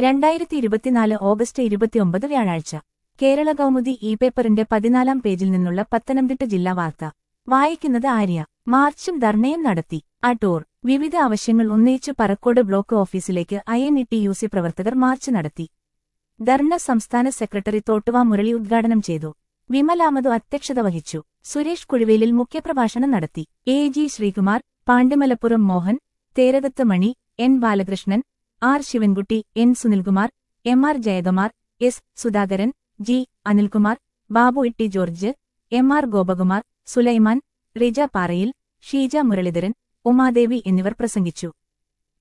രണ്ടായിരത്തി ഇരുപത്തിനാല് ഓഗസ്റ്റ് ഇരുപത്തിയൊമ്പത് വ്യാഴാഴ്ച കേരള കൗമുദി ഇ പേപ്പറിന്റെ പതിനാലാം പേജിൽ നിന്നുള്ള പത്തനംതിട്ട ജില്ലാ വാർത്ത വായിക്കുന്നത് ആര്യ മാർച്ചും ധർണയും നടത്തി അടൂർ വിവിധ ആവശ്യങ്ങൾ ഉന്നയിച്ചു പറക്കോട് ബ്ലോക്ക് ഓഫീസിലേക്ക് I N T U C സി പ്രവർത്തകർ മാർച്ച് നടത്തി ധർണ സംസ്ഥാന സെക്രട്ടറി തോട്ടുവ മുരളി ഉദ്ഘാടനം ചെയ്തു വിമലാമതു അധ്യക്ഷത വഹിച്ചു സുരേഷ് കുഴുവേലിൽ മുഖ്യപ്രഭാഷണം നടത്തി A G Sreekumar Pandyamalappuram Mohan Therakathu Mani N Balakrishnan R Sivankutty N Sunilkumar M R Jayakumar S Sudhakaran G Anilkumar Babu Itty George M R Gopakumar Sulaiman Rija Parayil Sheeja Muraleedharan Umadevi എന്നിവർ പ്രസംഗിച്ചു